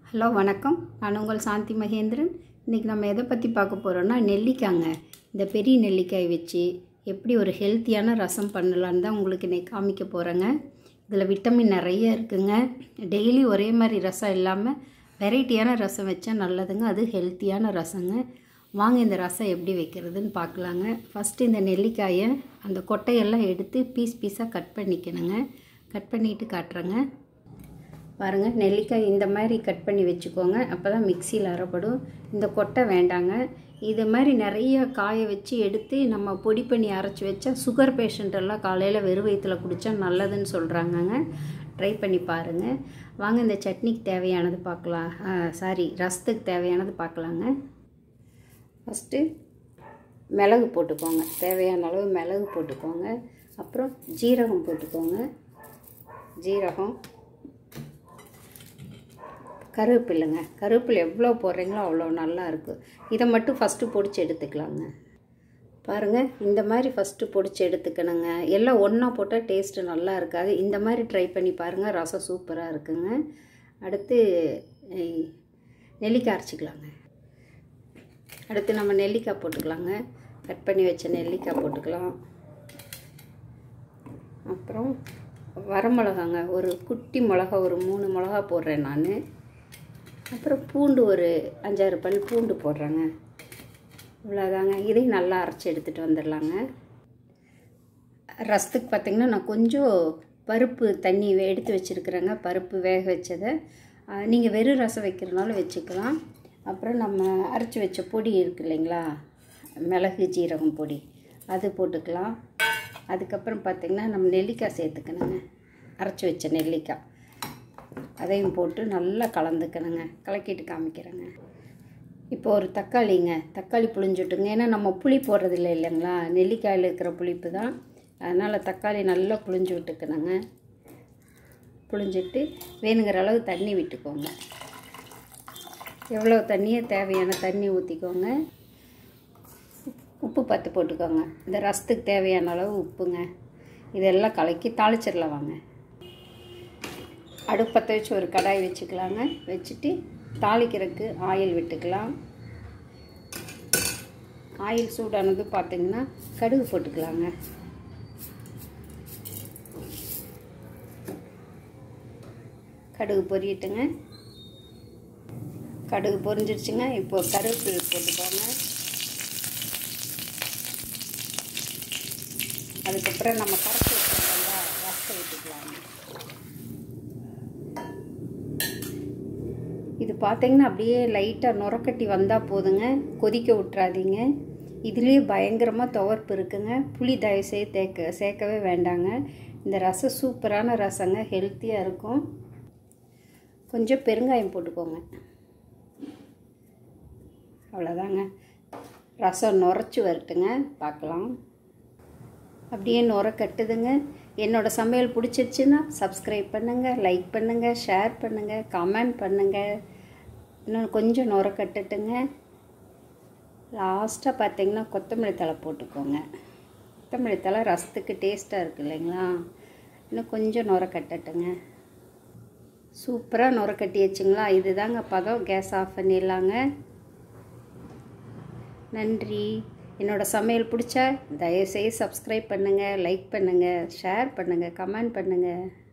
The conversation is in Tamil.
ஹலோ வணக்கம் நான் உங்கள் சாந்தி மகேந்திரன் இன்றைக்கி நம்ம எதை பற்றி பார்க்க போகிறோன்னா நெல்லிக்காங்க இந்த பெரிய நெல்லிக்காய் வச்சு எப்படி ஒரு ஹெல்த்தியான ரசம் பண்ணலான்னு தான் உங்களுக்கு இன்றைக்கி காமிக்க போகிறேங்க இதில் விட்டமின் நிறைய இருக்குங்க டெய்லி ஒரே மாதிரி ரசம் இல்லாமல் வெரைட்டியான ரசம் வச்சா நல்லதுங்க அது ஹெல்த்தியான ரசங்க வாங்க இந்த ரசம் எப்படி வைக்கிறதுன்னு பார்க்கலாங்க ஃபஸ்ட்டு இந்த நெல்லிக்காயை அந்த கொட்டையெல்லாம் எடுத்து பீஸ் பீஸாக கட் பண்ணிக்கணுங்க கட் பண்ணிவிட்டு காட்டுறேங்க பாருங்கள் நெல்லிக்காய் இந்த மாதிரி கட் பண்ணி வச்சுக்கோங்க அப்போ தான் மிக்சியில் அரைப்படும் இந்த கொட்டை வேண்டாங்க இது மாதிரி நிறைய காய வச்சு எடுத்து நம்ம பொடி பண்ணி அரைச்சி வச்சா சுகர் பேஷண்ட் எல்லாம் காலையில் வெறும் வயிற்றில் குடித்தா நல்லதுன்னு சொல்கிறாங்கங்க ட்ரை பண்ணி பாருங்கள் வாங்க இந்த சட்னிக்கு தேவையானது பார்க்கலாம் சாரி ரசத்துக்கு தேவையானது பார்க்கலாங்க ஃபஸ்ட்டு மிளகு போட்டுக்கோங்க தேவையான அளவு மிளகு போட்டுக்கோங்க அப்புறம் ஜீரகம் போட்டுக்கோங்க ஜீரகம் கருவேப்பில்லைங்க கருவேப்பிலை எவ்வளோ போடுறீங்களோ அவ்வளோ நல்லா இருக்கும் இதை மட்டும் ஃபஸ்ட்டு பொடிச்சு எடுத்துக்கலாங்க பாருங்கள் இந்த மாதிரி ஃபஸ்ட்டு பொடிச்சு எடுத்துக்கணுங்க எல்லாம் ஒன்றா போட்டால் டேஸ்ட்டு நல்லா இருக்காது இந்த மாதிரி ட்ரை பண்ணி பாருங்கள் ரசம் சூப்பராக இருக்குங்க அடுத்து நெல்லிக்காய் அரைச்சிக்கலாங்க அடுத்து நம்ம நெல்லிக்காய் போட்டுக்கலாங்க கட் பண்ணி வச்ச நெல்லிக்காய் போட்டுக்கலாம் அப்புறம் வரமிளகாங்க ஒரு குட்டி மிளகா ஒரு மூணு மிளகா போடுறேன் நான் அப்புறம் பூண்டு ஒரு அஞ்சாறு பல் பூண்டு போடுறேங்க இவ்வளோதாங்க இதையும் நல்லா அரைச்சி எடுத்துகிட்டு வந்துடலாங்க ரசத்துக்கு பார்த்திங்கன்னா நான் கொஞ்சம் பருப்பு தண்ணி எடுத்து வச்சுருக்குறேங்க பருப்பு வேக வச்சதை நீங்கள் வெறும் ரசம் வைக்கிறனாலும் வச்சுக்கலாம் அப்புறம் நம்ம அரைச்சி வச்ச பொடி இருக்கு இல்லைங்களா மிளகு ஜீரகம் பொடி அது போட்டுக்கலாம் அதுக்கப்புறம் பார்த்திங்கன்னா நம்ம நெல்லிக்காய் சேர்த்துக்கணுங்க அரைச்சி வச்ச நெல்லிக்காய் அதையும் போட்டு நல்லா கலந்துக்கணுங்க கலக்கிட்டு காமிக்கிறேங்க இப்போ ஒரு தக்காளிங்க தக்காளி புளிஞ்சுட்டுங்க ஏன்னா நம்ம புளி போடுறது இல்லை இல்லைங்களா நெல்லிக்காயில் இருக்கிற புளிப்பு தான் அதனால் தக்காளி நல்லா புளிஞ்சு விட்டுக்கணுங்க புளிஞ்சிட்டு வேணுங்கிற அளவு தண்ணி விட்டுக்கோங்க எவ்வளோ தண்ணியோ தேவையான தண்ணி ஊற்றிக்கோங்க உப்பு பத்து போட்டுக்கோங்க இந்த ரசத்துக்கு தேவையான அளவு உப்புங்க இதெல்லாம் கலக்கி தாளிச்சிடலாம் வாங்க அடுப்பத்தை வச்சு ஒரு கடாய் வச்சுக்கலாங்க வச்சுட்டு தாளிக்கிறதுக்கு ஆயில் விட்டுக்கலாம் ஆயில் சூடானது பார்த்திங்கன்னா கடுகு போட்டுக்கலாங்க கடுகு பொரியட்டுங்க கடுகு பொரிஞ்சிருச்சுங்க இப்போ கருவேப்பிலை போட்டுக்கோங்க அதுக்கப்புறம் நம்ம கரைச்சி வச்சுருந்தோம்ல ரசத்தை விட்டுக்கலாங்க இது பார்த்தீங்கன்னா அப்படியே லைட்டாக நுரக்கட்டி வந்தால் போதுங்க கொதிக்க விட்றாதீங்க இதுலேயே பயங்கரமாக துவர்ப்பு இருக்குங்க புளி தயவுசெய்து தேக்க சேர்க்கவே வேண்டாங்க இந்த ரசம் சூப்பரான ரசங்க ஹெல்த்தியாக இருக்கும் கொஞ்சம் பெருங்காயம் போட்டுக்கோங்க அவ்வளோதாங்க ரசம் நுரைச்சி வரட்டுங்க பார்க்கலாம் அப்படியே நுர கட்டுதுங்க என்னோடய சமையல் பிடிச்சிருச்சுன்னா சப்ஸ்கிரைப் பண்ணுங்கள் லைக் பண்ணுங்கள் ஷேர் பண்ணுங்கள் கமெண்ட் பண்ணுங்கள் இன்னும் கொஞ்சம் நுர கட்டுட்டுங்க லாஸ்ட்டாக பார்த்தீங்கன்னா கொத்தமல்லி தலை போட்டுக்கோங்க கொத்தமல்லி தலை ரசத்துக்கு டேஸ்ட்டாக இருக்குது இல்லைங்களா இன்னும் கொஞ்சம் நுர கட்டட்டுங்க சூப்பராக நுர கட்டி வச்சுங்களா இது தாங்க பதம் கேஸ் ஆஃப் பண்ணிடலாங்க நன்றி என்னோடய சமையல் பிடிச்சா தயவுசெய்து சப்ஸ்கிரைப் பண்ணுங்கள் லைக் பண்ணுங்கள் ஷேர் பண்ணுங்கள் கமெண்ட் பண்ணுங்கள்